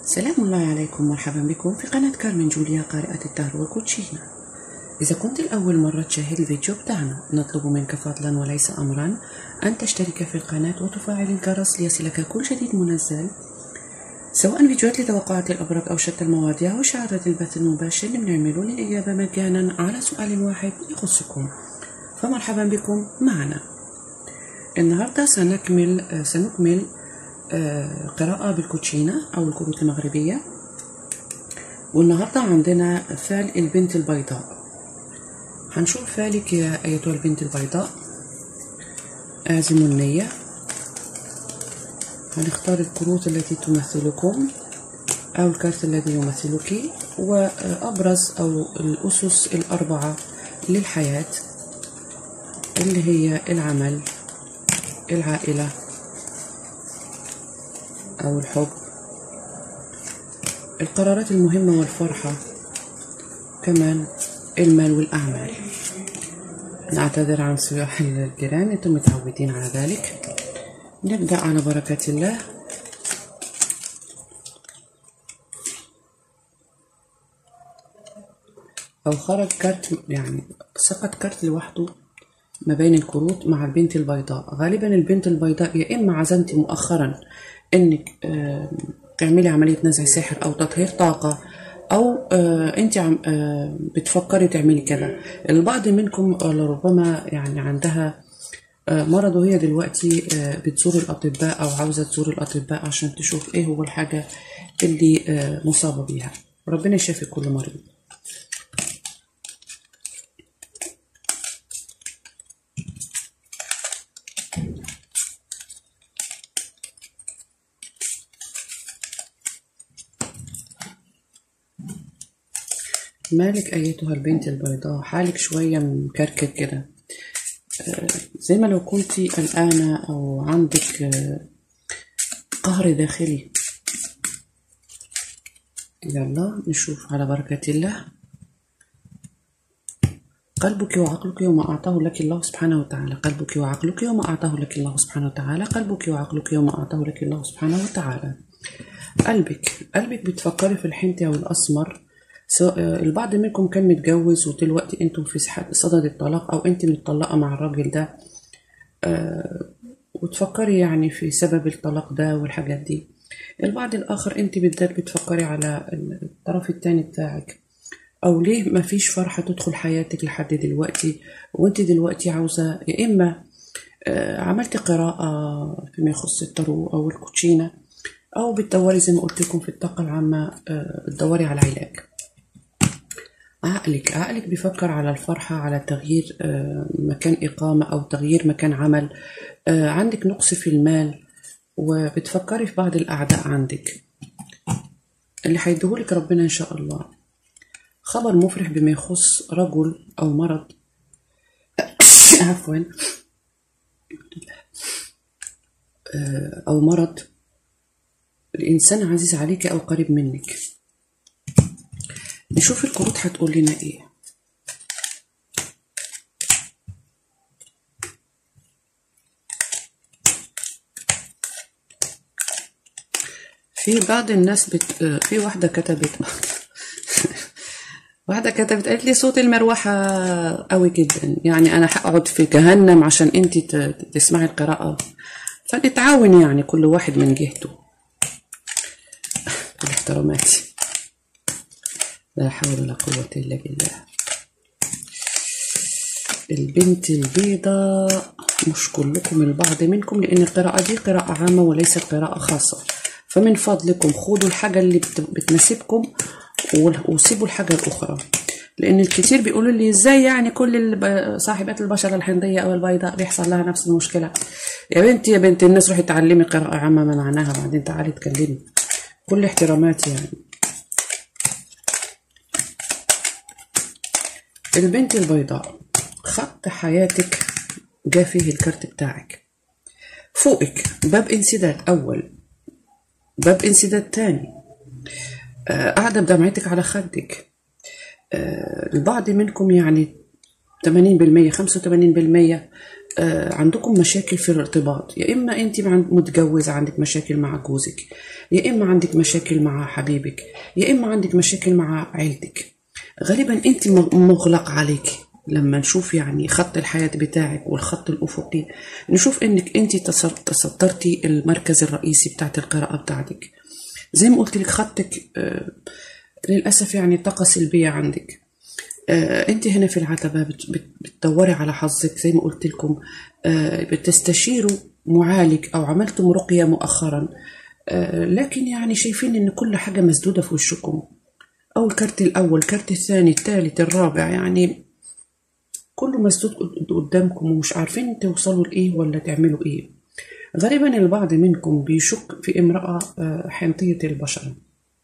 سلام الله عليكم مرحبا بكم في قناة كارمن جوليا قارئة التارو والكوتشينا إذا كنت الأول مرة تشاهد الفيديو بتاعنا نطلب منك فضلا وليس أمرا أن تشترك في القناة وتفعل الجرس ليصلك كل جديد منزل سواء فيديوهات لتوقعات الأبراج أو شتى المواضيع وشعارات البث المباشر اللي بنعمله للإجابة مجانا على سؤال واحد يخصكم فمرحبا بكم معنا النهاردة سنكمل سنكمل آه، قراءة بالكوتشينة أو الكروت المغربية والنهاردة عندنا فعل البنت البيضاء هنشوف فعلك يا أيتها البنت البيضاء أعزم النية هنختار الكروت التي تمثلكم أو الكارت الذي يمثلك وأبرز أو الأسس الأربعة للحياة اللي هي العمل العائلة أو الحب القرارات المهمة والفرحة كمان المال والأعمال نعتذر عن صياح الجيران انتم متعودين على ذلك نبدأ على بركة الله أو خرج كارت يعني سقط كارت لوحده ما بين الكروت مع البنت البيضاء غالبا البنت البيضاء يا إما عزمتي مؤخرا إنك آه، تعملي عملية نزع سحر أو تطهير طاقة أو آه، أنت عم آه، بتفكري تعملي كذا البعض منكم آه، لربما يعني عندها آه، مرض وهي دلوقتي آه، بتزور الأطباء أو عاوزة تزور الأطباء عشان تشوف إيه هو الحاجة اللي آه، مصابة بيها ربنا يشافي كل مريض مالك أيتها البنت البيضاء حالك شوية مكركب كده آه، زي ما لو كنتي قلقانة أو عندك آه، قهر داخلي يلا نشوف على بركة الله قلبك وعقلك وما أعطاه لك الله سبحانه وتعالى قلبك وعقلك وما أعطاه لك الله سبحانه وتعالى قلبك وعقلك وما أعطاه لك الله سبحانه وتعالى قلبك قلبك بتفكري في الحنطة أو الأسمر سواء آه، البعض منكم كان متجوز ودلوقتي انتم في سح- صدد الطلاق او انت متطلقه مع الراجل ده آه، وتفكري يعني في سبب الطلاق ده والحاجات دي البعض الاخر انت بالذات بتفكري على الطرف التاني بتاعك او ليه ما فيش فرحه تدخل حياتك لحد دلوقتي وانت دلوقتي عاوزه يا اما آه، عملتي قراءه فيما يخص التارو او الكوتشينه او بتدوري زي ما قلت لكم في الطاقه العامه آه، بتدوري على علاج عقلك عقلك بيفكر على الفرحة على تغيير آه، مكان إقامة أو تغيير مكان عمل آه، عندك نقص في المال وبتفكري في بعض الأعداء عندك اللي هيديهولك ربنا إن شاء الله خبر مفرح بما يخص رجل أو مرض عفوا آه، أو مرض الإنسان عزيز عليك أو قريب منك نشوف الكروت هتقول لنا ايه في بعض الناس بت... في واحدة كتبت واحدة كتبت قالت لي صوت المروحة قوي جدا يعني أنا هقعد في جهنم عشان أنت ت... تسمعي القراءة فنتعاون يعني كل واحد من جهته كل احتراماتي لا حول ولا قوة إلا بالله البنت البيضاء مش كلكم البعض منكم لأن القراءة دي قراءة عامة وليست قراءة خاصة فمن فضلكم خدوا الحاجة اللي بت- بتناسبكم وال- وسيبوا الحاجة الأخرى لأن الكثير بيقولوا لي إزاي يعني كل الب- صاحبات البشرة الحمضية أو البيضاء بيحصل لها نفس المشكلة يا بنتي يا بنت الناس روحي تعلمي قراءة عامة ما معناها بعدين تعالي اتكلمي كل احتراماتي يعني البنت البيضاء خط حياتك جا فيه الكارت بتاعك فوقك باب انسداد أول باب انسداد تاني آه، قاعدة بدمعتك على خدك آه، البعض منكم يعني 80% 85% آه، عندكم مشاكل في الارتباط يا اما انت مع- متجوزه عندك مشاكل مع جوزك يا اما عندك مشاكل مع حبيبك يا اما عندك مشاكل مع عيلتك غالبا انت م- مغلق عليك لما نشوف يعني خط الحياة بتاعك والخط الأفقي نشوف انك انت تصر- تسطرتي المركز الرئيسي بتاعت القراءة بتاعتك زي ما قلت لك خطك آه، للأسف يعني طاقة سلبية عندك آه، انت هنا في العتبة بت- بت- بتدوري على حظك زي ما قلت لكم آه، بتستشيروا معالج او عملتم رقية مؤخرا آه، لكن يعني شايفين ان كل حاجة مسدودة في وشكم او الكارت الاول الكارت الثاني الثالث الرابع يعني كله مسدود قد- قدامكم ومش عارفين توصلوا لايه ولا تعملوا ايه غالبا البعض منكم بيشك في امرأة آه، حنطية البشرة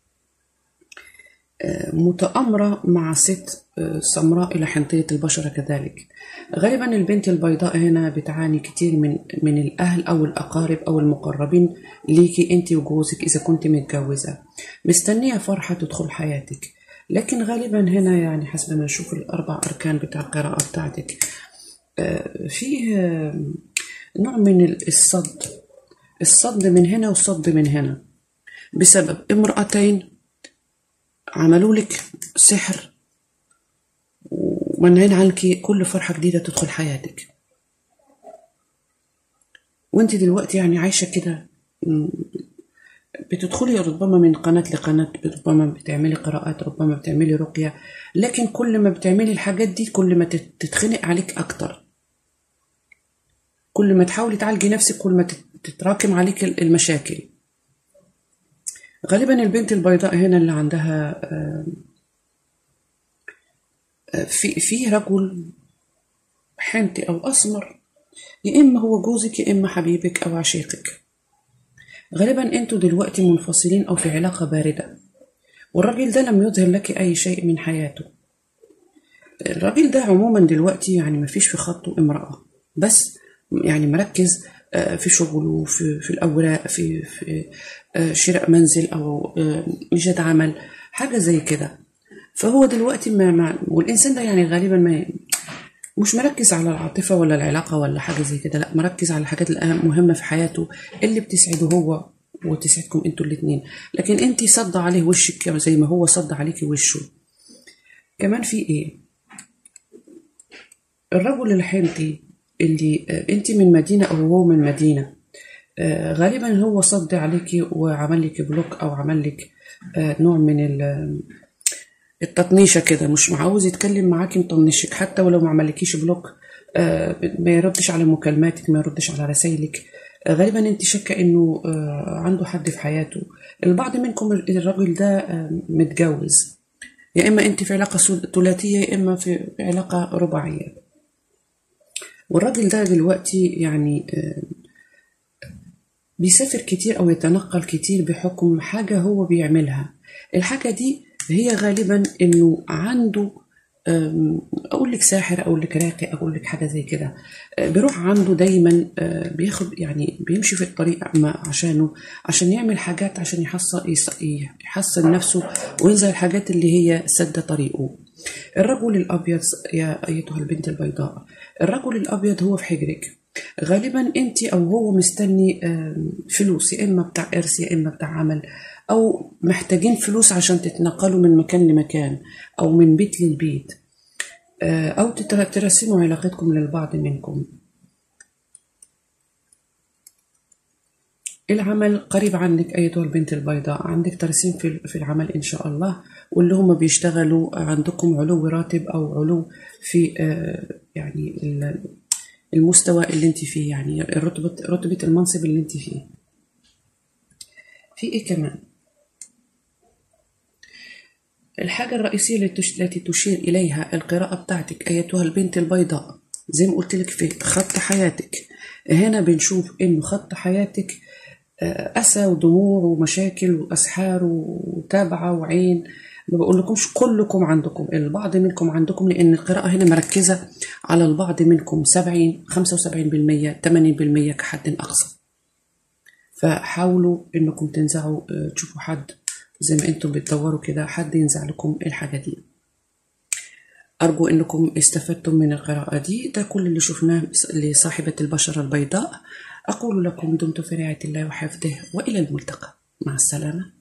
متآمرة مع ست آه، سمراء إلى حنطية البشرة كذلك غالبا البنت البيضاء هنا بتعاني كتير من من الأهل أو الأقارب أو المقربين ليكي أنت وجوزك إذا كنت متجوزة مستنية فرحة تدخل حياتك لكن غالبا هنا يعني حسب ما نشوف الأربع أركان بتاع القراءة بتاعتك آه، فيه آه، نوع من الصد الصد من هنا والصد من هنا بسبب امرأتين عملوا لك سحر ومنعين عنك كل فرحة جديدة تدخل حياتك وانت دلوقتي يعني عايشة كده م، بتدخلي ربما من قناة لقناة ربما بتعملي قراءات ربما بتعملي رقية لكن كل ما بتعملي الحاجات دي كل ما تت- تتخنق عليك أكتر كل ما تحاولي تعالجي نفسك كل ما تت- تتراكم عليك ال- المشاكل غالبا البنت البيضاء هنا اللي عندها آه، آه، في في رجل حنتي او اسمر يا اما هو جوزك يا اما حبيبك او عشيقك غالبا انتوا دلوقتي منفصلين او في علاقه بارده والراجل ده لم يظهر لك اي شيء من حياته الراجل ده عموما دلوقتي يعني ما فيش في خطه امرأة بس يعني مركز آه، في شغله في في الأوراق في في آه، شراء منزل أو آه، إيجاد عمل حاجة زي كده فهو دلوقتي ما ما والإنسان ده يعني غالبا ما مش مركز على العاطفة ولا العلاقة ولا حاجة زي كده لا مركز على الحاجات المهمة في حياته اللي بتسعده هو وتسعدكم انتوا الاتنين لكن انت صد عليه وشك زي ما هو صد عليكي وشه كمان في ايه الرجل الحنطي اللي آه، انت من مدينة او هو من مدينة آه، غالبا هو صد عليكي وعمل لك بلوك او عمل لك آه، نوع من ال- التطنيشة كده مش عاوز يتكلم معاكي مطنشك حتى ولو ما عملكيش بلوك آه، ما يردش على مكالماتك ما يردش على رسائلك آه، غالبا انت شاكة انه آه، عنده حد في حياته البعض منكم الراجل ده آه، متجوز يا اما انت في علاقة سل- ثلاثية يا اما في في علاقة رباعية والراجل ده دلوقتي يعني آه، بيسافر كتير أو يتنقل كتير بحكم حاجة هو بيعملها الحاجة دي هي غالبا إنه عنده أم، أقول لك ساحر أقول لك راقي أقول لك حاجة زي كده أه، بيروح عنده دايما أه، بياخد يعني بيمشي في الطريق ما عشانه عشان يعمل حاجات عشان يحصل يص- يحسن نفسه وينزل الحاجات اللي هي سد طريقه الرجل الأبيض يا أيتها البنت البيضاء الرجل الأبيض هو في حجرك غالبا انت او هو مستني آم، فلوس يا اما بتاع ارث يا اما بتاع عمل او محتاجين فلوس عشان تتنقلوا من مكان لمكان او من بيت للبيت آه، او تتر- ترسموا علاقتكم للبعض منكم العمل قريب عنك أيتها البنت البيضاء عندك ترسيم في في العمل إن شاء الله واللي هم بيشتغلوا عندكم علو راتب أو علو في آه، يعني ال- المستوى اللي انت فيه يعني رتبة رتبة المنصب اللي انت فيه في ايه كمان الحاجة الرئيسية التي تش- التي تشير إليها القراءة بتاعتك أيتها البنت البيضاء زي ما قلت لك في خط حياتك هنا بنشوف إنه خط حياتك آه، أسى ودموع ومشاكل وأسحار وتابعة وعين ما بقول لكمش كلكم عندكم البعض منكم عندكم لأن القراءة هنا مركزة على البعض منكم 70 75% 80% كحد أقصى فحاولوا انكم تنزعوا آه، تشوفوا حد زي ما انتم بتدوروا كده حد ينزع لكم الحاجة دي أرجو أنكم استفدتم من القراءة دي ده كل اللي شفناه لصاحبة البشرة البيضاء أقول لكم دمتم في رعاية الله وحفظه وإلى الملتقى مع السلامة